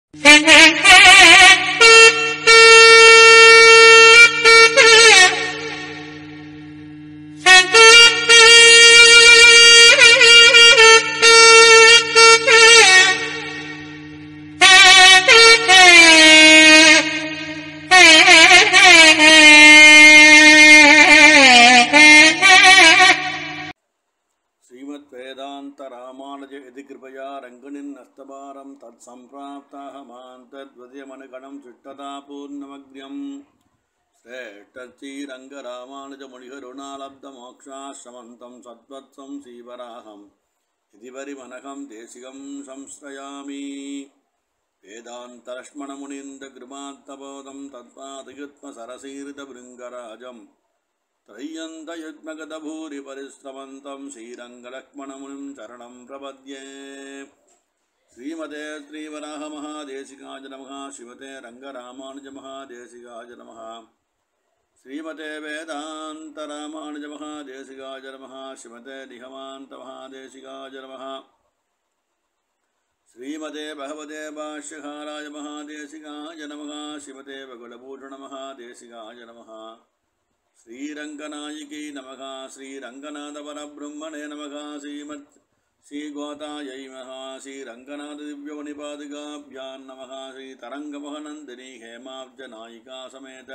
श्रीमद्वेदान्तरामानुज इति कृपया रङ्गनिन्नस्तभारं तत्सम्प्राप्ताहमान्तद्वद्यमनुगणं चिट्टता पूर्णमग्र्यम् श्रेष्ठश्रीरङ्गरामानुजमुनिगरुणालब्धमोक्षाश्रमन्तं सद्वत्सं श्रीवराहम् इति परिमनघं देशिकं संश्रयामि वेदान्तलक्ष्मणमुनीन्द्रगृमात्तबोधं तत्पादयुत्मसरसीरितभृङ्गराजम् त्रय्यन्तयुग्मगतभूरिपरिश्रमन्तं श्रीरङ्गलक्ष्मणमुनिं शरणं प्रपद्ये श्रीमते श्रीवराहमहादेशिकाय नमः शिवते रङ्गरामानुजमहादेशिकाय नमः श्रीमते वेदान्तरामानुजमहादेशिकाय नमः शिवते निगमान्तमहादेशिकाय नमः श्रीमते भगवते भाष्यकाराय महादेशिकाय नमः शिवते बगुलभूषणमहादेशिकाय नमः श्रीरङ्गनायिकी नमः श्रीरङ्गनाथपरब्रह्मणे नमः श्रीमत् श्रीगोतायै नमः श्रीरङ्गनाथदिव्यमणिपादिकाभ्यां नमः श्रीतरङ्गमहनन्दिनी हेमाब्जनायिका समेत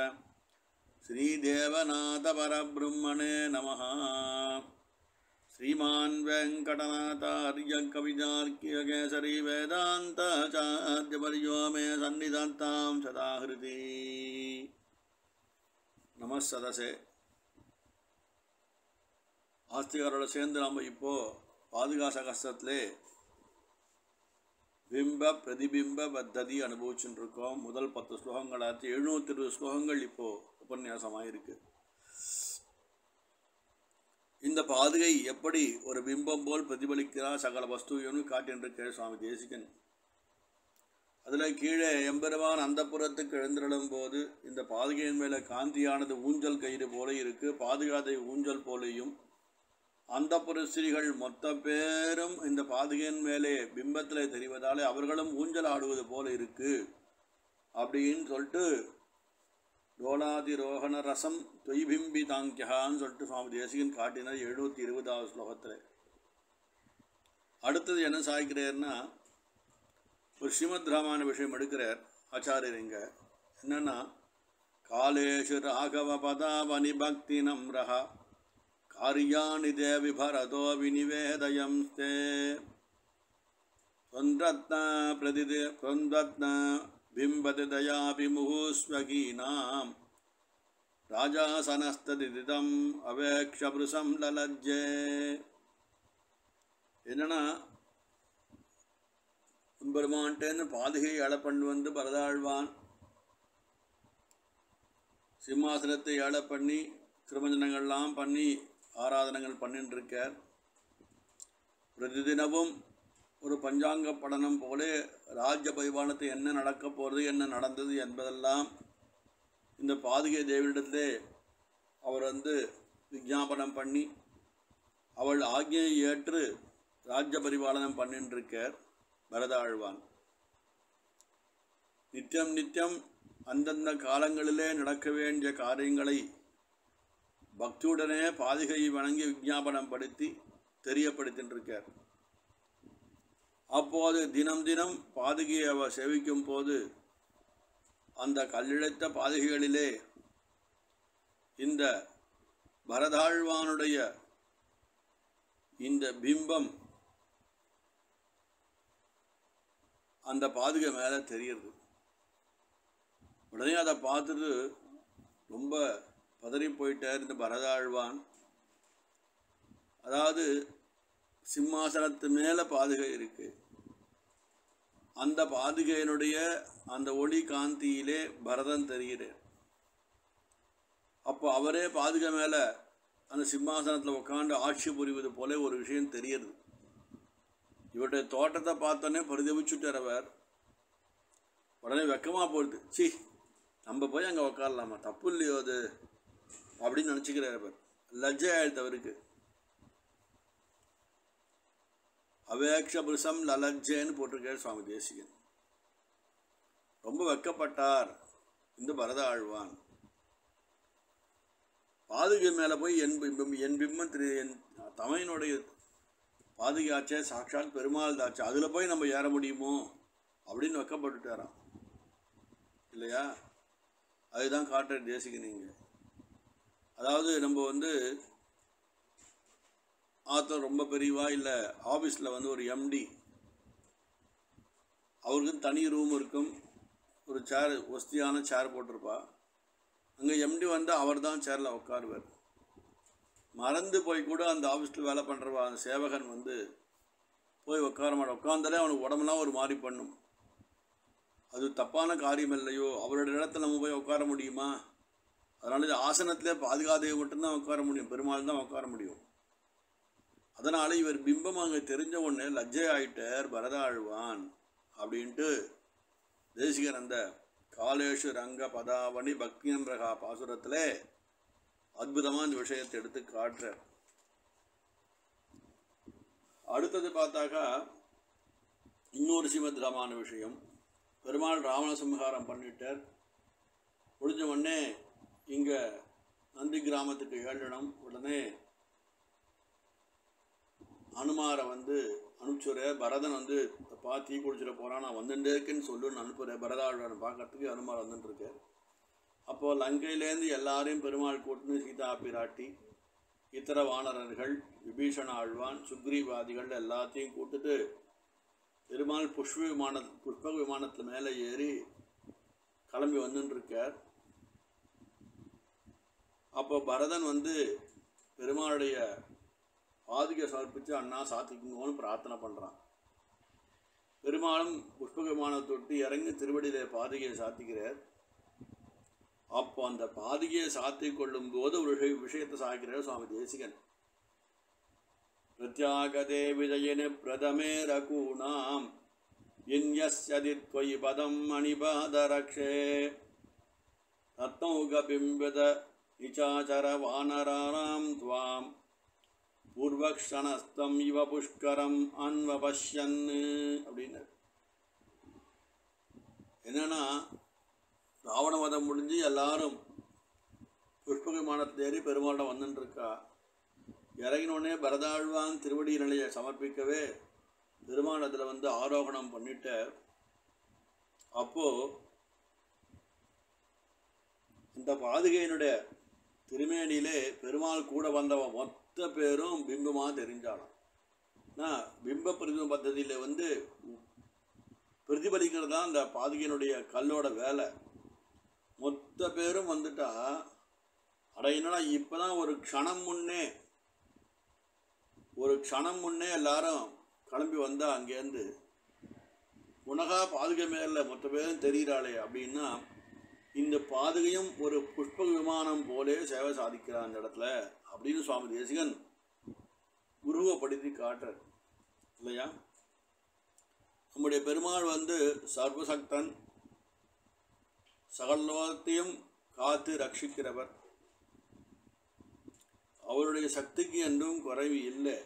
श्रीदेवनाथपरब्रह्मणे नमः श्रीमान् वेङ्कटनाथार्यकविजार्क्यकेसरी वेदान्ताचार्यपर्यो मे सन्निधत्तां सदाहृति நமசதசே ஆஸ்திகாரோட சேர்ந்து நம்ம இப்போ பாதுகாச கஷ்டத்திலே பிம்ப பிரதிபிம்ப பத்ததி அனுபவிச்சுட்டு இருக்கோம் முதல் பத்து ஸ்லோகங்களாச்சு எழுநூத்தி இருபது ஸ்லோகங்கள் இப்போ உபன்யாசமாக இருக்கு இந்த பாதுகை எப்படி ஒரு பிம்பம் போல் பிரதிபலிக்கிறார் சகல வஸ்துவையும் காட்டின்றிருக்கிற சுவாமி தேசிகன் அதில் கீழே எம்பெருமான் அந்த புறத்துக்கு எழுந்திரளும் போது இந்த பாதுகையின் மேலே காந்தியானது ஊஞ்சல் கயிறு போல இருக்கு பாதுகாதை ஊஞ்சல் போலையும் அந்த புரஸ்திரிகள் மொத்த பேரும் இந்த பாதுகையின் மேலே பிம்பத்தில் தெரிவதாலே அவர்களும் ஊஞ்சல் ஆடுவது போல இருக்கு அப்படின்னு சொல்லிட்டு டோலாதிரோகண ரசம் தொய்பிம்பி தாங்கியான்னு சொல்லிட்டு சுவாமி தேசிகன் காட்டினார் எழுநூற்றி இருபதாவது ஸ்லோகத்தில் அடுத்தது என்ன சாய்க்கிறார்னா ஒரு ஸ்ரீமத் ராமாயண விஷயம் எடுக்கிறார் ஆச்சாரியர் இங்க என்னன்னா காலேஷு ராகவ பதாவனி பக்தி நம்ரஹ காரியாணி தேவி பரதோ விநிவேதயம் தே தொன்றத்ன பிரதிதே தொன்றத்ன பிம்பதி தயாபி முகூஸ்வகீனாம் ராஜாசனஸ்ததிதம் அவேக்ஷபுருஷம் லலஜ்ஜே என்னன்னா பெருமான்ட்டேன்னு பாதுகையை அழ பண்ணி வந்து பரதாழ்வான் சிம்மாசனத்தை ஏழ பண்ணி திருமஞ்சனங்கள்லாம் பண்ணி ஆராதனங்கள் பண்ணிட்டு இருக்கார் பிரதிதினமும் ஒரு பஞ்சாங்க படனம் போல ராஜ்ய பரிபாலனத்தை என்ன நடக்க போகிறது என்ன நடந்தது என்பதெல்லாம் இந்த பாதுகை தேவியிடத்திலே அவர் வந்து விஜாபனம் பண்ணி அவள் ஆகியை ஏற்று ராஜ்ய பரிபாலனம் பண்ணிட்டு இருக்கார் பரதாழ்வான் நித்தியம் நித்தியம் அந்தந்த காலங்களிலே நடக்க வேண்டிய காரியங்களை பக்தியுடனே பாதுகையை வணங்கி விஜாபனம் படுத்தி தெரியப்படுத்தின்றிருக்கார் அப்போது தினம் தினம் பாதுகையை அவர் சேவிக்கும் போது அந்த கல்லிழைத்த பாதுகைகளிலே இந்த பரதாழ்வானுடைய இந்த பிம்பம் அந்த பாதுகை மேலே தெரியுது உடனே அதை பார்த்துட்டு ரொம்ப பதறி போயிட்டார் இந்த பரதாழ்வான் அதாவது சிம்மாசனத்து மேலே பாதுகை இருக்கு அந்த பாதுகையினுடைய அந்த ஒளி காந்தியிலே பரதன் தெரிகிறார் அப்போ அவரே பாதுகை மேலே அந்த சிம்மாசனத்தில் உட்காந்து ஆட்சி புரிவது போல ஒரு விஷயம் தெரியுது இவருடைய தோட்டத்தை பார்த்தோன்னே பரிதவிச்சுட்டார் அவர் உடனே வெக்கமாக போயிடுது சி நம்ம போய் அங்கே உக்காரலாமா தப்பு இல்லையோ அது அப்படின்னு நினச்சிக்கிறார் அவர் லஜ்ஜை ஆயிடுத்து அவருக்கு அவேக்ஷபுருஷம் லலஜ்ஜேன்னு போட்டிருக்காரு சுவாமி தேசிகன் ரொம்ப வெக்கப்பட்டார் இந்த பரத ஆழ்வான் பாதுகை மேலே போய் என் பிம்பம் என் பிம்பம் திரு என் தமையனுடைய பாதுகாச்சே சாட்சாத் பெருமாள் தாச்சு அதில் போய் நம்ம ஏற முடியுமோ அப்படின்னு வெக்கப்பட்டுட்டாராம் இல்லையா அதுதான் காட்டுற தேசிக நீங்கள் அதாவது நம்ம வந்து ஆத்தர் ரொம்ப பெரியவா இல்லை ஆஃபீஸில் வந்து ஒரு எம்டி அவருக்கு தனி ரூம் இருக்கும் ஒரு சேர் ஒஸ்தியான சேர் போட்டிருப்பா அங்கே எம்டி வந்து அவர் தான் சேரில் உட்காருவார் மறந்து போய் கூட அந்த ஆஃபீஸில் வேலை பண்ணுறவா அந்த சேவகன் வந்து போய் உட்கார மாட்டான் உட்காந்தாலே அவனுக்கு உடம்புலாம் ஒரு மாதிரி பண்ணும் அது தப்பான காரியம் இல்லையோ அவரோட இடத்துல நம்ம போய் உட்கார முடியுமா அதனால இது ஆசனத்திலே பாதுகாதேவி மட்டும்தான் உட்கார முடியும் பெருமாள் தான் உட்கார முடியும் அதனால இவர் பிம்பம் அங்கே தெரிஞ்ச உடனே லஜ்ஜை ஆயிட்டார் பரதாழ்வான் அப்படின்ட்டு தேசிகன் அந்த காலேஷு ரங்க பதாவணி பக்தியம் ரகா பாசுரத்திலே அற்புதமாக இந்த விஷயத்தை எடுத்து காட்டுறார் அடுத்தது பார்த்தாக்கா இன்னொரு சிவத்ரமான விஷயம் பெருமாள் ராவண சம்ஹாரம் பண்ணிட்டார் முடிஞ்ச உடனே இங்கே நந்தி கிராமத்துக்கு ஏழனம் உடனே அனுமாரை வந்து அனுப்பிச்சுறேன் பரதன் வந்து பா தீ குடிச்சிட போகிறான் நான் வந்துட்டே இருக்கேன்னு சொல்லுன்னு அனுப்புகிறேன் பரதாழ்வான் பார்க்கறதுக்கு அனுமார் வந்துட்டு இருக்கார் அப்போது லங்கையிலேருந்து எல்லாரையும் பெருமாள் கூட்டுன்னு சீதா பிராட்டி இத்தர வானரர்கள் விபீஷண ஆழ்வான் சுக்ரீவாதிகள் எல்லாத்தையும் கூட்டுட்டு பெருமாள் புஷ்ப விமான புஷ்ப விமானத்தில் மேலே ஏறி கிளம்பி வந்துன்னு இருக்கார் அப்போ பரதன் வந்து பெருமாளுடைய பாதுகை சமர்ப்பித்து அண்ணா சாத்திக்குங்கன்னு பிரார்த்தனை பண்ணுறான் பெருமாளும் புஷ்ப விமானத்தை தொட்டு இறங்கி திருவடியிலே பாதுகையை சாத்திக்கிறார் அப்போ அந்த பாதுகையை சாத்தி கொள்ளும் போது ஒரு விஷய- விஷயத்தை சாய்க்கிறார் சுவாமி தேசிகன் பிரத்யாகதே விஜயனு பிரதமே ரகூணாம் இன்யஸ்யதித்வயி பதம் அணிபாதரக்ஷே ரத்னௌகபிம்பித நிச்சாச்சர வானராணாம் துவாம் பூர்வக்ஷணஸ்தம் இவ புஷ்கரம் அன்வபஷ்யன் அப்படின்னு என்னன்னா ராவண வதம் முடிஞ்சு எல்லாரும் புஷ்ப விமானத்தில் ஏறி பெருமாளிடம் வந்துட்டு இருக்கா இறங்கினோடனே பரதாழ்வான் திருவடி நிலையை சமர்ப்பிக்கவே பெருமாளத்தில் வந்து ஆரோகணம் பண்ணிட்டு அப்போ இந்த பாதுகையினுடைய திருமேனியிலே பெருமாள் கூட வந்தவன் மொத்த பேரும் பிம்பமாக தெரிஞ்சாலும் நான் பிம்ப பிரதிப பദ്ധதியில் வந்து பிரதிபலிக்கிறது தான் அந்த பாதுகையினுடைய கல்லோட வேலை மொத்த பேரும் வந்துட்டா அட என்னடா இப்போ தான் ஒரு க்ஷணம் முன்னே ஒரு க்ஷணம் முன்னே எல்லாரும் கிளம்பி வந்தா அங்கேருந்து உனகா பாதுகை மேல மொத்த பேரும் தெரிகிறாளே அப்படின்னா இந்த பாதுகையும் ஒரு புஷ்ப விமானம் போலே சேவை சாதிக்கிறான் அந்த இடத்துல அப்படின்னு சுவாமி தேசிகன் உருவப்படுத்தி காட்டுறார் இல்லையா நம்முடைய பெருமாள் வந்து சர்வசக்தன் சகலோகத்தையும் காத்து ரட்சிக்கிறவர் அவருடைய சக்திக்கு என்றும் குறைவு இல்லை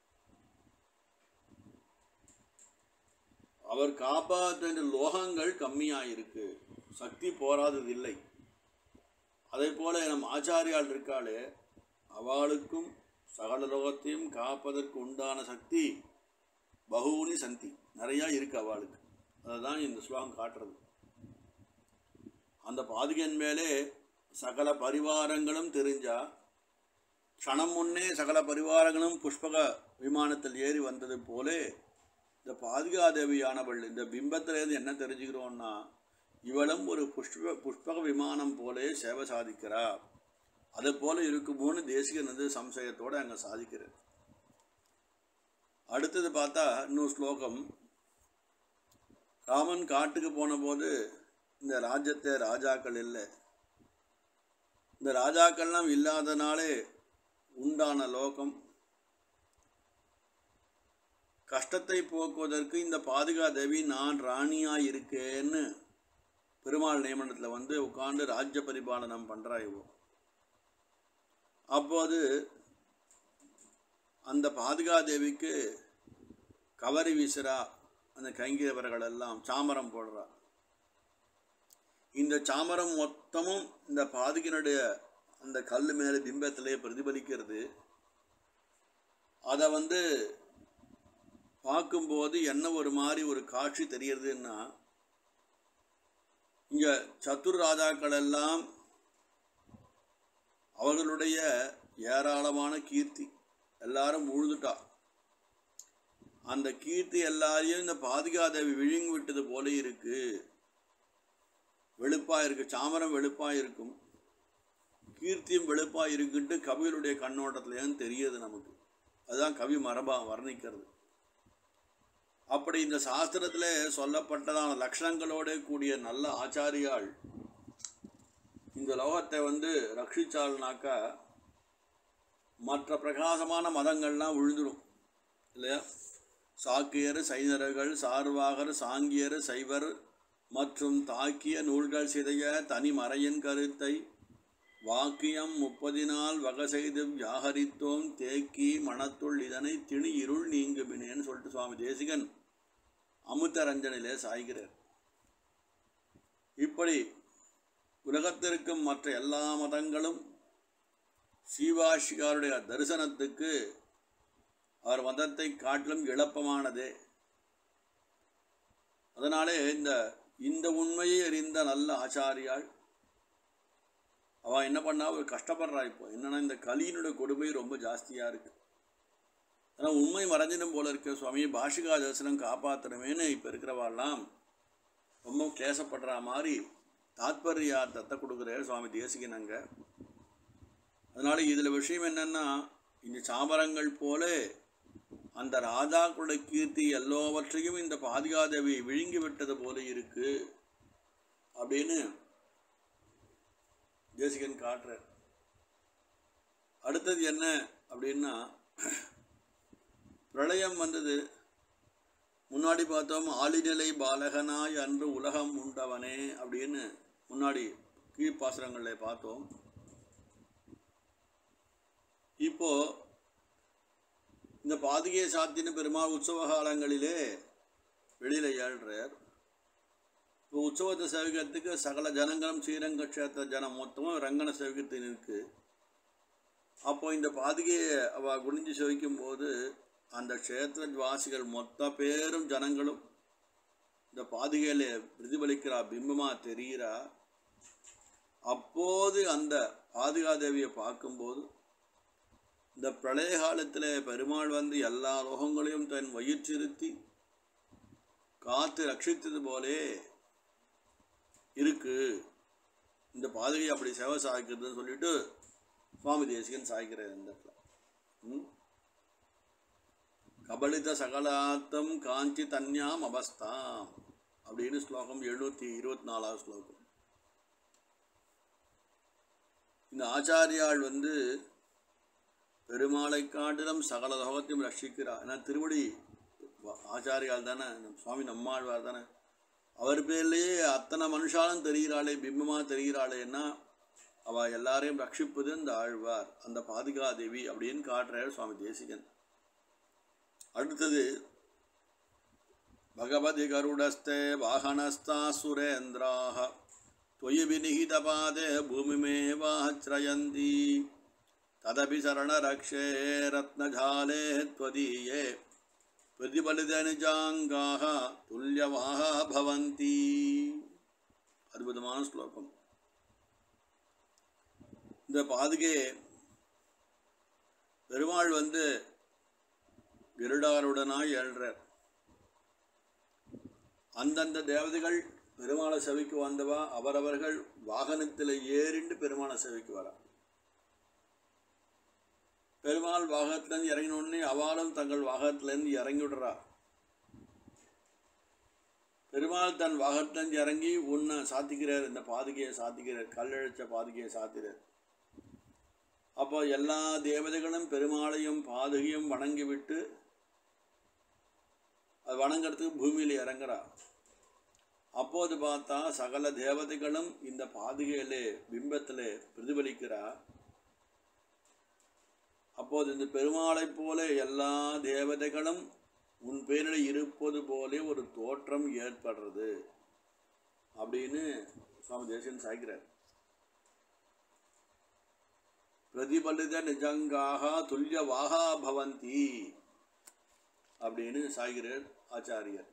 அவர் காப்பாற்ற லோகங்கள் கம்மியாயிருக்கு சக்தி போராதது இல்லை அதே போல நம் ஆச்சாரியால் இருக்காளே அவளுக்கும் சகல லோகத்தையும் காப்பதற்கு உண்டான சக்தி பகுனி சந்தி நிறையா இருக்கு அவளுக்கு அதை தான் இந்த ஸ்லோகம் காட்டுறது அந்த பாதுகையின் மேலே சகல பரிவாரங்களும் தெரிஞ்சா க்ஷணம் முன்னே சகல பரிவாரங்களும் புஷ்பக விமானத்தில் ஏறி வந்தது போலே இந்த பாதுகாதேவியானவள் இந்த பிம்பத்திலேருந்து என்ன தெரிஞ்சுக்கிறோம்னா இவளும் ஒரு புஷ்ப புஷ்பக விமானம் போலே சேவை சாதிக்கிறா அது போல இருக்குமோன்னு தேசிகன் வந்து சம்சயத்தோடு அங்கே சாதிக்கிறார் அடுத்தது பார்த்தா இன்னும் ஸ்லோகம் ராமன் காட்டுக்கு போன போது இந்த ராஜ்யத்தை ராஜாக்கள் இல்லை இந்த ராஜாக்கள்லாம் இல்லாதனாலே உண்டான லோகம் கஷ்டத்தை போக்குவதற்கு இந்த பாதுகா தேவி நான் ராணியாக இருக்கேன்னு பெருமாள் நியமனத்தில் வந்து உட்கார்ந்து ராஜ்ய பரிபாலனம் பண்ணுறா இவோ அப்போது அந்த பாதுகா தேவிக்கு கவரி வீசுறா அந்த கைங்கிரவர்கள் எல்லாம் சாமரம் போடுறா இந்த சாமரம் மொத்தமும் இந்த பாதுகினுடைய அந்த கல் மேலே பிம்பத்திலே பிரதிபலிக்கிறது அதை வந்து பார்க்கும்போது என்ன ஒரு மாதிரி ஒரு காட்சி தெரியறதுன்னா இங்கே சத்துர் ராஜாக்கள் எல்லாம் அவர்களுடைய ஏராளமான கீர்த்தி எல்லாரும் உழுதுட்டா அந்த கீர்த்தி எல்லாரையும் இந்த பாதுகாதேவி விழுங்கி விட்டது போல இருக்கு வெளுப்பா இருக்கு சாமரம் வெளுப்பா இருக்கும் கீர்த்தியும் வெளுப்பா இருக்குன்ட்டு கவிகளுடைய கண்ணோட்டத்துலேயும் தெரியுது நமக்கு அதுதான் கவி மரபா வர்ணிக்கிறது அப்படி இந்த சாஸ்திரத்தில் சொல்லப்பட்டதான லட்சணங்களோட கூடிய நல்ல ஆச்சாரியாள் இந்த லோகத்தை வந்து ரட்சிச்சாள்னாக்கா மற்ற பிரகாசமான மதங்கள்லாம் விழுந்துடும் இல்லையா சாக்கியர் சைனர்கள் சார்வாகர் சாங்கியர் சைவர் மற்றும் தாக்கிய நூல்கள் சிதைய தனி மறையின் கருத்தை வாக்கியம் முப்பதினால் வகை செய்து வியாகரித்தோம் தேக்கி மனத்துள் இதனை திணி இருள் நீங்குமினேன்னு சொல்லிட்டு சுவாமி தேசிகன் அமுத்தரஞ்சனிலே சாய்கிறார் இப்படி உலகத்திற்கும் மற்ற எல்லா மதங்களும் சீவாஷிகாருடைய தரிசனத்துக்கு அவர் மதத்தை காட்டிலும் இழப்பமானதே அதனாலே இந்த இந்த உண்மையை அறிந்த நல்ல ஆச்சாரியாள் அவள் என்ன பண்ணா ஒரு கஷ்டப்படுறா இப்போ என்னன்னா இந்த கலியினுடைய கொடுமை ரொம்ப ஜாஸ்தியாக இருக்கு ஆனால் உண்மை மறைஞ்சிடும் போல இருக்க சுவாமி பாஷிகா தரிசனம் காப்பாற்றணுமேனு இப்போ இருக்கிறவாள்லாம் ரொம்ப கிளேசப்படுற மாதிரி தாத்பரியார்த்தத்தை கொடுக்குறாரு சுவாமி தேசிகன் அங்கே அதனால இதில் விஷயம் என்னன்னா இந்த சாமரங்கள் போல அந்த ராஜாக்களுடைய கீர்த்தி எல்லாவற்றையும் இந்த பாதுகாதேவி விழுங்கி விட்டது போல இருக்கு அப்படின்னு தேசிகன் காட்டுறார் அடுத்தது என்ன அப்படின்னா பிரளயம் வந்தது முன்னாடி பார்த்தோம் ஆளிநிலை பாலகனாய் அன்று உலகம் உண்டவனே அப்படின்னு முன்னாடி கீழ்ப்பாசுரங்களில் பார்த்தோம் இப்போ இந்த பாதுகை சாத்தின பெருமாள் உற்சவ காலங்களிலே வெளியில் ஏழ்றார் இப்போ உற்சவத்தை சேவிக்கிறதுக்கு சகல ஜனங்களும் ஸ்ரீரங்க க்ஷேத்திர ஜனம் மொத்தமும் ரங்கனை சேவிக்கிறது இருக்கு அப்போ இந்த பாதுகையை அவ குனிஞ்சு சேவிக்கும் போது அந்த க்ஷேத்திர வாசிகள் மொத்த பேரும் ஜனங்களும் இந்த பாதுகையில் பிரதிபலிக்கிறா பிம்பமாக தெரிகிறா அப்போது அந்த பாதுகாதேவியை பார்க்கும்போது இந்த பிரளய காலத்தில் பெருமாள் வந்து எல்லா லோகங்களையும் தன் வயிற்றிருத்தி காத்து ரட்சித்தது போலே இருக்கு இந்த பாதகை அப்படி சேவை சாய்க்கிறதுன்னு சொல்லிட்டு சுவாமி தேசிகன் சாய்க்கிறார் இந்த இடத்துல ம்? கபலித சகலாத்தம் காஞ்சி தன்யாம் அவஸ்தாம் அப்படின்னு ஸ்லோகம் எழுநூற்றி இருபத்தி நாலாவது ஸ்லோகம் இந்த ஆச்சாரியாள் வந்து பெருமாளை காட்டிலும் சகல லோகத்தையும் ரட்சிக்கிறார் ஏன்னா திருவடி வ- ஆச்சாரியால் தானே நம் சுவாமி நம்மாழ்வார் தானே அவர் பேர்லேயே அத்தனை மனுஷாலும் தெரிகிறாளே பிம்பமாக தெரிகிறாளேன்னா அவள் எல்லாரையும் ரட்சிப்பது இந்த ஆழ்வார் அந்த பாதுகாதேவி அப்படின்னு காட்டுறார் சுவாமி தேசிகன் அடுத்தது பகவதி கருடஸ்தே வாகனஸ்தா சுரேந்திராக त्वयि विनिहितपादे भूमिमेवाश्रयन्ति तदपि शरणरक्षे रत्नजाले त्वदीये प्रतिफलितनिजाङ्गाः तुल्यवाः भवन्ति அற்புதமான ஸ்லோகம் இந்த பாதுகே பெருமாள் வந்து கிருடாருடனாய் ஏழ்றார் அந்தந்த தேவதைகள் பெருமாளை செவிக்கு வந்தவா அவரவர்கள் வாகனத்தில் ஏறிண்டு பெருமாளை செவிக்கு வரா பெருமாள் வாகனத்திலேருந்து இறங்கினோடனே அவளும் தங்கள் வாகனத்திலேருந்து இறங்கி விடுறா பெருமாள் தன் வாகனத்திலேருந்து இறங்கி உன்னை சாத்திக்கிறார் இந்த பாதுகையை சாத்திக்கிறார் கல்லழைச்ச பாதுகையை சாத்திறார் அப்போ எல்லா தேவதைகளும் பெருமாளையும் பாதுகையும் வணங்கிவிட்டு அது வணங்குறதுக்கு பூமியில் இறங்குறா அப்போது பார்த்தா சகல தேவதைகளும் இந்த பாதுகையிலே பிம்பத்திலே பிரதிபலிக்கிறா அப்போது இந்த பெருமாளைப் போல எல்லா தேவதைகளும் உன் பேரில் இருப்பது போலே ஒரு தோற்றம் ஏற்படுறது அப்படின்னு சுவாமி தேசியன் சாய்க்கிறார் பிரதிபலித நிஜங்காக துல்லியவாகா பவந்தி அப்படின்னு சாய்கிறார் ஆச்சாரியர்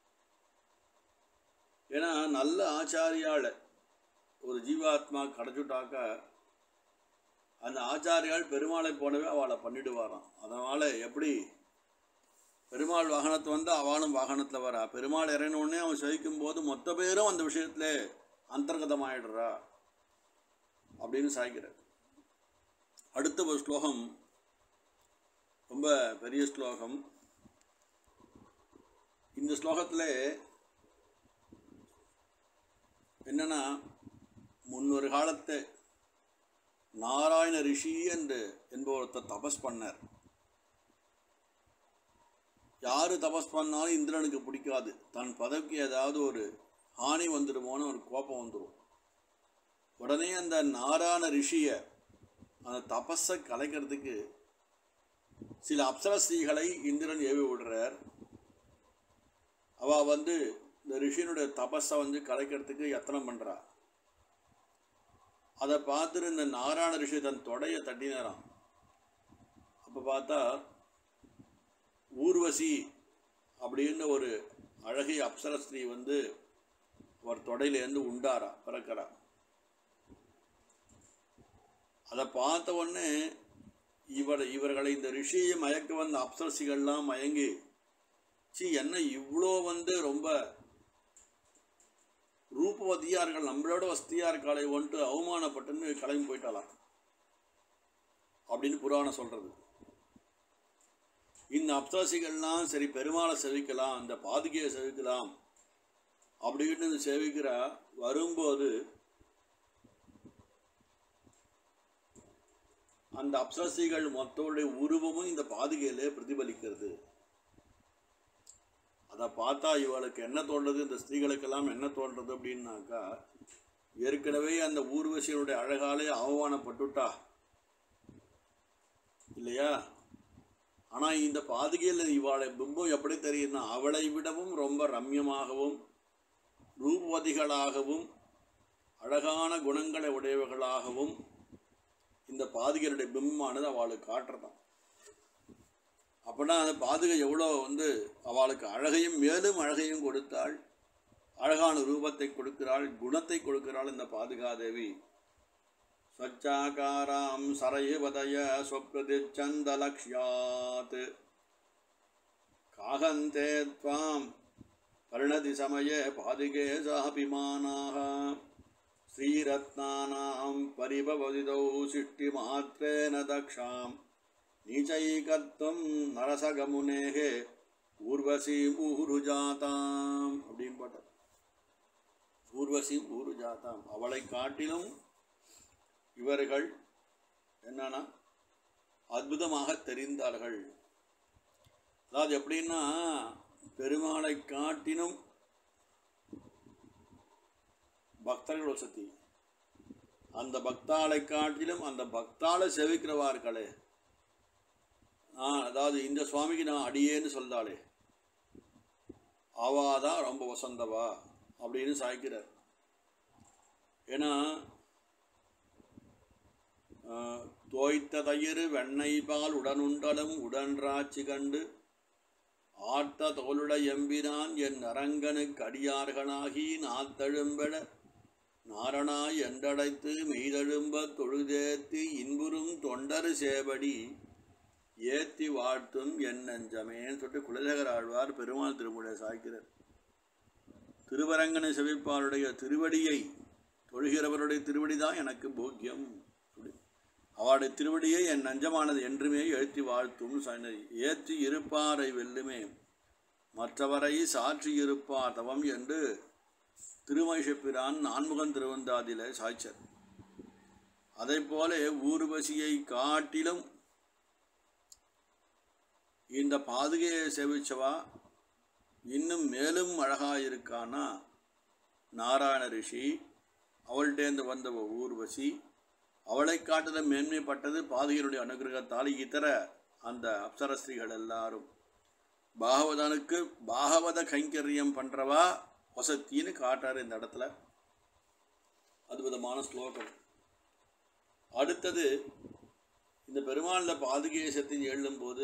ஏன்னா நல்ல ஆச்சாரியால் ஒரு ஜீவாத்மா கிடச்சுட்டாக்கா அந்த ஆச்சாரியால் பெருமாளை போலவே அவளை பண்ணிடுவாராம் அதனால் எப்படி பெருமாள் வாகனத்தை வந்து அவனும் வாகனத்தில் வரா பெருமாள் இறங்கின உடனே அவன் சகிக்கும் போது மொத்த பேரும் அந்த விஷயத்தில் அந்தர்கதமாயிடுறா அப்படின்னு சாய்க்கிறார் அடுத்த ஒரு ஸ்லோகம் ரொம்ப பெரிய ஸ்லோகம் இந்த ஸ்லோகத்தில் என்னன்னா முன்னொரு காலத்து நாராயண ரிஷி என்று என்பவர்த்த தபஸ் பண்ணார் யார் தபஸ் பண்ணாலும் இந்திரனுக்கு பிடிக்காது தன் பதவிக்கு ஏதாவது ஒரு ஹானி வந்துடுமோன்னு ஒரு கோபம் வந்துடும் உடனே அந்த நாராயண ரிஷியை அந்த தபஸை கலைக்கிறதுக்கு சில அப்சரஸ்ரீகளை இந்திரன் ஏவி விடுறார் அவள் வந்து இந்த ரிஷியனுடைய தபஸை வந்து கலைக்கிறதுக்கு யத்தனம் பண்ணுறா அதை பார்த்துட்டு இந்த நாராயண ரிஷி தன் தொடையை தட்டினாராம் அப்போ பார்த்தா ஊர்வசி அப்படின்னு ஒரு அழகிய அப்சரஸ்ரீ வந்து அவர் தொடையிலேருந்து உண்டாரா பிறக்கிறா அதை பார்த்த உடனே இவர் இவர்களை இந்த ரிஷியை மயக்க வந்த அப்சரசிகள்லாம் மயங்கி சி என்ன இவ்வளோ வந்து ரொம்ப ரூபவதியார்கள் நம்மளோட வசதியாக இருக்காளே வந்துட்டு அவமானப்பட்டுன்னு கிளம்பி போயிட்டாளாம் அப்படின்னு புராணம் சொல்கிறது இந்த அப்சாசிகள்லாம் சரி பெருமாளை செவிக்கலாம் அந்த பாதுகையை செவிக்கலாம் அப்படின்னு சேவிக்கிறா வரும்போது அந்த அப்சரசிகள் மொத்தோடைய உருவமும் இந்த பாதுகையிலே பிரதிபலிக்கிறது அதை பார்த்தா இவளுக்கு என்ன தோன்றது இந்த ஸ்திரீகளுக்கெல்லாம் என்ன தோன்றது அப்படின்னாக்கா ஏற்கனவே அந்த ஊர்வசியனுடைய அழகாலே அவமானப்பட்டுட்டா இல்லையா ஆனால் இந்த பாதுகையில் இவாளை பிம்பம் எப்படி தெரியுதுன்னா அவளை விடவும் ரொம்ப ரம்யமாகவும் ரூபவதிகளாகவும் அழகான குணங்களை உடையவர்களாகவும் இந்த பாதுகையுடைய பிம்பமானது அவளுக்கு காட்டுறதாம் அப்படின்னா அந்த பாதுகை எவ்வளோ வந்து அவளுக்கு அழகையும் மேலும் அழகையும் கொடுத்தாள் அழகான ரூபத்தை கொடுக்கிறாள் குணத்தை கொடுக்கிறாள் இந்த பாதுகாதேவி ஸ்வச்சாகாராம் சரைவதய ஸ்வப்ரதிச்சந்தலக்ஷ்யாத் காகந்தே त्वां परिणति समये पादिके साभिमानाः श्रीरत्नानां परिभवदितौ सिष्टिमात्रेण दक्षां நீச்சைகத்துவம் நரசகமுனேகே ஊர்வசி ஊருஜாதாம் அப்படின்னு பாட்டார் ஊர்வசி ஊருஜாதாம் அவளை காட்டிலும் இவர்கள் என்னன்னா அற்புதமாக தெரிந்தார்கள் அதாவது எப்படின்னா பெருமாளை காட்டினும் பக்தர்கள் வசதி அந்த பக்தாளை காட்டிலும் அந்த பக்தாளை செவிக்கிறவார்களே நான் அதாவது இந்த சுவாமிக்கு நான் அடியேன்னு சொல்றாளே அவா தான் ரொம்ப வசந்தவா அப்படின்னு சாய்க்கிறார் ஏன்னா ஆஹ், தோய்த்த தயிர் வெண்ணெய் பால் உடனுண்டலும் உடன்றாட்சி கண்டு ஆர்த்த தோளுட எம்பினான் என் அரங்கனுக்கு அடியார்களாகி நாத்தழும்பெட நாரணாய் என்றடைத்து மெய்தழும்ப தொழுதேத்தி இன்புறும் தொண்டரு சேவடி ஏத்தி வாழ்த்தும் என் நெஞ்சமேன்னு சொல்லிட்டு குலசேகர ஆழ்வார் பெருமாள் திருமுடைய சாய்க்கிறார் திருவரங்கனை செவிப்பாருடைய திருவடியை தொழுகிறவருடைய திருவடி தான் எனக்கு போக்கியம் அப்படி அவருடைய திருவடியை என் நஞ்சமானது என்றுமே எழுத்தி வாழ்த்தும் சொன்னது ஏற்றி இருப்பாரை வெல்லுமே மற்றவரை சாற்றி இருப்பார் தவம் என்று திருமகிஷப்பிரான் நான்முகன் திருவந்தாதில சாய்ச்சர் அதைப்போல ஊர்வசியை காட்டிலும் இந்த பாதுகையை சேவிச்சவா இன்னும் மேலும் அழகா இருக்கானா நாராயண ரிஷி அவள்கிட்டேருந்து வந்தவ ஊர்வசி அவளை காட்டுத மேன்மைப்பட்டது பாதுகையினுடைய அனுகிரகத்தால் இதர அந்த அப்சரஸ்திரீகள் எல்லாரும் பாகவதனுக்கு பாகவத கைங்கரியம் பண்ணுறவா வசத்தின்னு காட்டுறாரு இந்த இடத்துல அற்புதமான ஸ்லோகம் அடுத்தது இந்த பெருமாளில் பாதுகேசத்தின் எழும்போது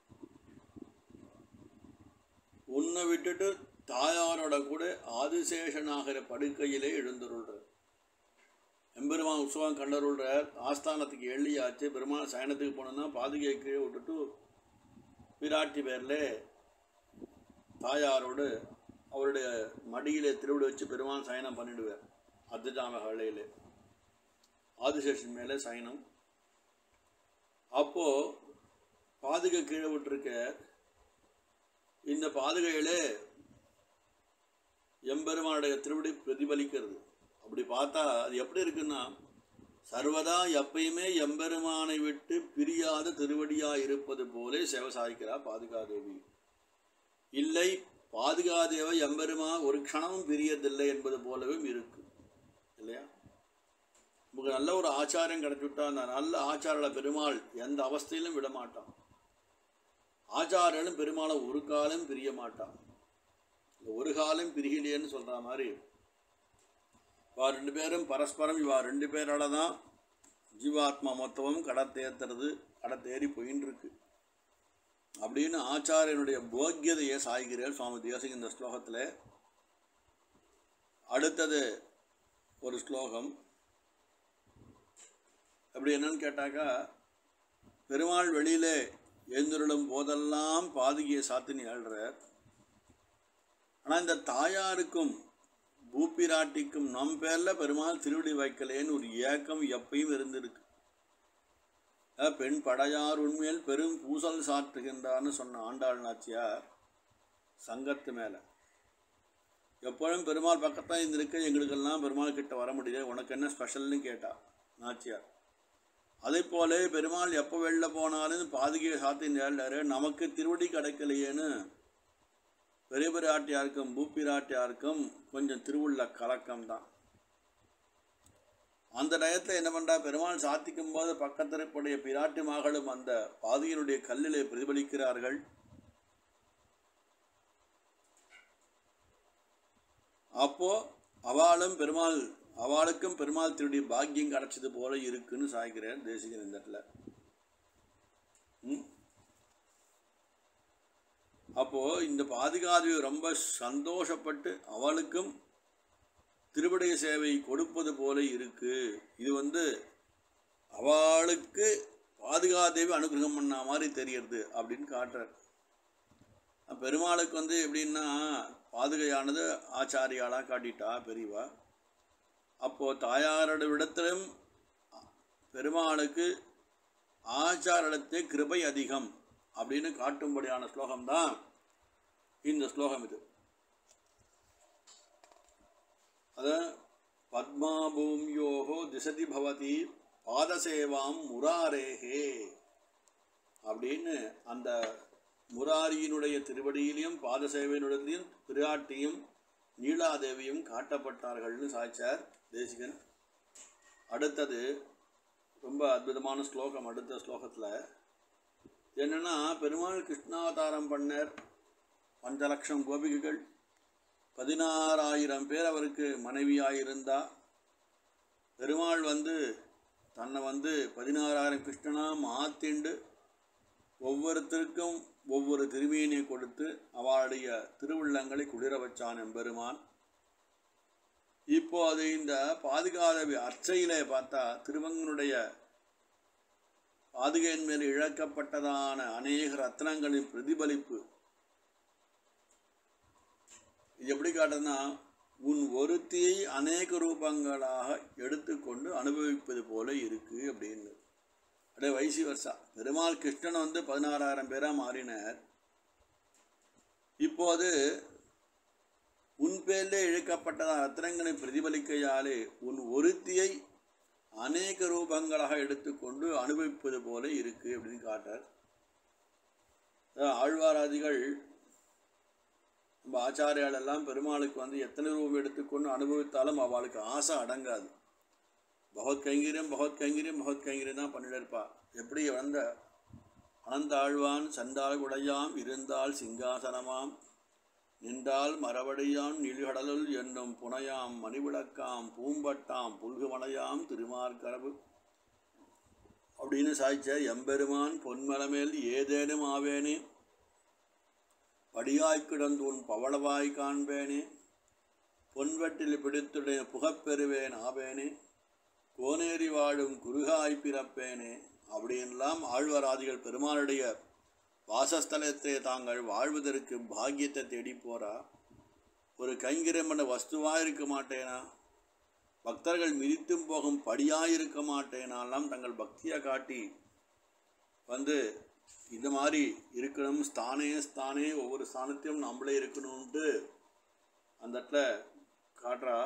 உன்னை விட்டுட்டு தாயாரோட கூட ஆதிசேஷனாகிற படுக்கையிலே எழுந்துருள்றார் எம்பெருமான் உற்சவம் கண்டருள்றார் ஆஸ்தானத்துக்கு எள்ளியாச்சு பெருமாள் சயனத்துக்கு போனோம்னா பாதுகையை கீழே விட்டுட்டு பிராட்டி பேரில் தாயாரோடு அவருடைய மடியிலே திருவிழி வச்சு பெருமாள் சயனம் பண்ணிடுவார் அர்த்தஜாம வேளையிலே ஆதிசேஷன் மேலே சயனம் அப்போ பாதுகை கீழே விட்டுருக்க இந்த பாதுகையிலே எம்பெருமானுடைய திருவடி பிரதிபலிக்கிறது அப்படி பார்த்தா அது எப்படி இருக்குன்னா சர்வதா எப்பயுமே எம்பெருமானை விட்டு பிரியாத திருவடியாக இருப்பது போலே சேவை சாய்க்கிறா பாதுகாதேவி இல்லை பாதுகாதேவை எம்பெருமா ஒரு க்ஷணமும் பிரியதில்லை என்பது போலவே இருக்கு இல்லையா நமக்கு நல்ல ஒரு ஆச்சாரம் கிடைச்சுட்டா அந்த நல்ல ஆச்சாரல பெருமாள் எந்த அவஸ்தையிலும் விட மாட்டான் ஆச்சாரனும் பெருமாளை ஒரு காலம் பிரிய மாட்டான் ஒரு காலம் பிரிகிலேன்னு சொல்கிற மாதிரி இவா ரெண்டு பேரும் பரஸ்பரம் இவா ரெண்டு பேரால தான் ஜீவாத்மா மொத்தமும் கடை தேத்துறது கடை தேறி போயின்னு இருக்கு அப்படின்னு ஆச்சாரியனுடைய போக்கியதையை சாய்கிறேன் சுவாமி தேசிக இந்த ஸ்லோகத்தில் அடுத்தது ஒரு ஸ்லோகம் அப்படி என்னன்னு கேட்டாக்கா பெருமாள் வெளியிலே எழுந்துருளும் போதெல்லாம் பாதுகையை சாத்தினி ஆள்றார் ஆனால் இந்த தாயாருக்கும் பூப்பிராட்டிக்கும் நம் பேரில் பெருமாள் திருவடி வைக்கலேன்னு ஒரு ஏக்கம் எப்பயும் இருந்திருக்கு அஹ் பெண் படையார் உண்மையில் பெரும் பூசல் சாற்றுகின்றார்னு சொன்ன ஆண்டாள் நாச்சியார் சங்கத்து மேலே எப்பொழுதும் பெருமாள் பக்கத்தான் இருந்திருக்க எங்களுக்கெல்லாம் பெருமாள் கிட்ட வர முடியல உனக்கு என்ன ஸ்பெஷல்னு கேட்டா நாச்சியார் அதே போல பெருமாள் எப்போ வெளில போனாலும் பாதுகையை சாத்தி நேரிடாரு நமக்கு திருவடி கிடைக்கலையேன்னு பெரிய பிராட்டியாருக்கும் பூப்பிராட்டியாருக்கும் கொஞ்சம் திருவுள்ள கலக்கம் தான் அந்த டயத்தில் என்ன பண்ணுறா பெருமாள் சாத்திக்கும் போது பக்கத்திற்குடைய பிராட்டி மகளும் அந்த பாதியினுடைய கல்லிலே பிரதிபலிக்கிறார்கள் அப்போ அவளும் பெருமாள் அவளுக்கும் பெருமாள் திருடி பாக்கியம் கிடைச்சது போல இருக்குன்னு சாய்க்கிறேன் தேசிகன் இந்த இடத்துல ம்? அப்போ இந்த பாதுகாதேவி ரொம்ப சந்தோஷப்பட்டு அவளுக்கும் திருவிடைய சேவை கொடுப்பது போல இருக்கு இது வந்து அவளுக்கு பாதுகாதேவி அனுகிரகம் பண்ண மாதிரி தெரியறது அப்படின்னு காட்டுறார் பெருமாளுக்கு வந்து எப்படின்னா பாதுகையானது ஆச்சாரியாளாக காட்டிட்டா பெரியவா அப்போது தாயாரோட விடத்திலும் பெருமாளுக்கு ஆச்சாரிடத்தே கிருபை அதிகம் அப்படின்னு காட்டும்படியான ஸ்லோகம்தான் இந்த ஸ்லோகம் இது அத பத்மாபூம்யோகோ திசதி பவதி பாதசேவாம் முராரேகே அப்படின்னு அந்த முராரியினுடைய திருவடியிலையும் பாதசேவையினுடையும் பிராட்டியும் நீலாதேவியும் காட்டப்பட்டார்கள்னு சாய்ச்சார் தேசிகன் அடுத்தது ரொம்ப அற்புதமான ஸ்லோகம் அடுத்த ஸ்லோகத்தில் என்னென்னா பெருமாள் கிருஷ்ணாவதாரம் பண்ணார் பஞ்சலட்சம் கோபிகைகள் பதினாறாயிரம் பேர் அவருக்கு மனைவியாக இருந்தா பெருமாள் வந்து தன்னை வந்து பதினாறாயிரம் கிருஷ்ணனா மாத்திண்டு ஒவ்வொருத்தருக்கும் ஒவ்வொரு திருமீனை கொடுத்து அவளுடைய திருவுள்ளங்களை குளிர வச்சான் எம்பெருமான் இப்போ அது இந்த பாதுகாதவி அர்ச்சையிலே பார்த்தா திருவங்கனுடைய பாதுகையின் மேல் இழக்கப்பட்டதான அநேக ரத்னங்களின் பிரதிபலிப்பு இது எப்படி காட்டுதுன்னா உன் ஒருத்தியை அநேக ரூபங்களாக எடுத்துக்கொண்டு அனுபவிப்பது போல இருக்கு அப்படின்னு அப்படியே வைசி வருஷா பெருமாள் கிருஷ்ணன் வந்து பதினாறாயிரம் பேராக மாறினார் இப்போது உன் பேரிலே இழுக்கப்பட்டதான ரத்னங்களை பிரதிபலிக்கையாலே உன் ஒருத்தியை அநேக ரூபங்களாக எடுத்துக்கொண்டு அனுபவிப்பது போல இருக்கு அப்படின்னு காட்டார் அதான் ஆழ்வாராதிகள் நம்ம ஆச்சாரியால் எல்லாம் பெருமாளுக்கு வந்து எத்தனை ரூபம் எடுத்துக்கொண்டு அனுபவித்தாலும் அவளுக்கு ஆசை அடங்காது பகவத் கைங்கரியம் பகவத் கைங்கரியம் பகவத் கைங்கரியம் தான் பண்ணிட்டு இருப்பா எப்படி வந்த அனந்தாழ்வான் சண்டாள் உடையாம் இருந்தால் சிங்காசனமாம் நின்றால் மரவடியான் நீழ்கடலுள் என்னும் புனையாம் மணிவிளக்காம் பூம்பட்டாம் புல்குமலையாம் திருமார்கரவு அப்படின்னு சாய்ச்ச எம்பெருமான் பொன்மலமேல் ஏதேனும் ஆவேனே படியாய்க் கிடந்தூன் பவளவாய் காண்பேனே பொன்வெட்டில் பிடித்துடைய புகப்பெறுவேன் ஆவேனே கோனேரி வாழும் குருகாய் பிறப்பேனே அப்படின்லாம் ஆழ்வாராதிகள் பெருமானுடைய வாசஸ்தலத்தை தாங்கள் வாழ்வதற்கு பாக்கியத்தை தேடி போறா ஒரு கைங்கிரமன வஸ்துவாக இருக்க மாட்டேனா பக்தர்கள் மிதித்தும் போகும் படியாக இருக்க மாட்டேனாலாம் தங்கள் பக்தியை காட்டி வந்து இந்த மாதிரி இருக்கணும் ஸ்தானே ஸ்தானே ஒவ்வொரு ஸ்தானத்தையும் நம்மளே இருக்கணும்ன்ட்டு அந்த இடத்துல காட்டுறா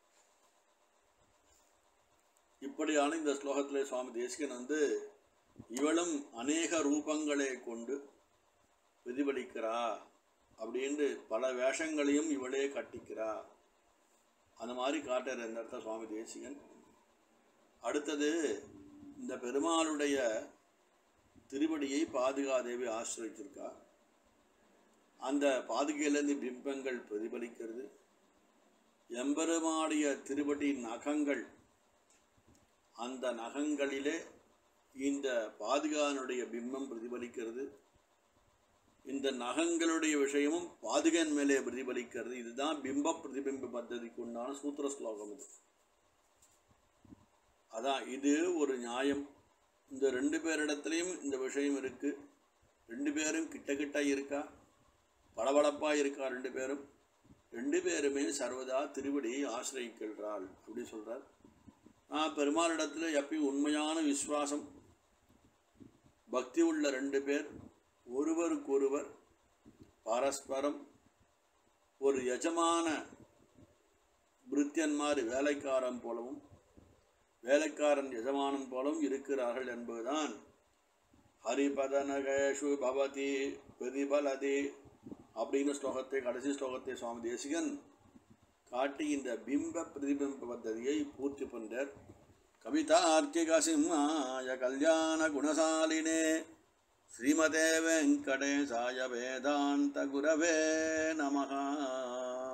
இப்படியான இந்த ஸ்லோகத்தில் சுவாமி தேசிகன் வந்து இவளும் அநேக ரூபங்களை கொண்டு பிரதிபலிக்கிறா அப்படின்னு பல வேஷங்களையும் இவளே கட்டிக்கிறா அந்த மாதிரி காட்டுற இந்த இடத்துல சுவாமி தேசிகன் அடுத்தது இந்த பெருமாளுடைய திருவடியை பாதுகாதேவி ஆசிரியச்சிருக்கா அந்த பாதுகையிலேருந்து பிம்பங்கள் பிரதிபலிக்கிறது எம்பெருமாடைய திருவடி நகங்கள் அந்த நகங்களிலே இந்த பாதுகானுடைய பிம்பம் பிரதிபலிக்கிறது இந்த நகங்களுடைய விஷயமும் பாதுகன் மேலே பிரதிபலிக்கிறது இதுதான் பிம்ப பிரதிபிம்ப பத்ததிக்கு உண்டான சூத்திர ஸ்லோகம் இது அதான் இது ஒரு நியாயம் இந்த ரெண்டு பேரிடத்துலையும் இந்த விஷயம் இருக்கு ரெண்டு பேரும் கிட்ட கிட்ட இருக்கா பளபளப்பா இருக்கா ரெண்டு பேரும் ரெண்டு பேருமே சர்வதா திருவடியை ஆசிரியக்கின்றாள் அப்படி சொல்றார் நான் பெருமாளிடத்தில் எப்பயும் உண்மையான விசுவாசம் பக்தி உள்ள ரெண்டு பேர் ஒருவருக்கொருவர் பரஸ்பரம் ஒரு எஜமான பிருத்தியன் மாதிரி வேலைக்காரன் போலவும் வேலைக்காரன் எஜமானன் போலவும் இருக்கிறார்கள் என்பதுதான் ஹரிபதனகேஷு பவதி பிரதிபலதி அப்படின்னு ஸ்லோகத்தை கடைசி ஸ்லோகத்தை சுவாமி தேசிகன் காட்டி இந்த பிம்ப பிரதிபிம்ப பத்ததியை பூர்த்தி பண்றார் கவிதார்த்திக சிம்மாய கல்யாண குணசாலினே ஸ்ரீமதே வெங்கடேசாய வேதாந்த குரவே நமஹா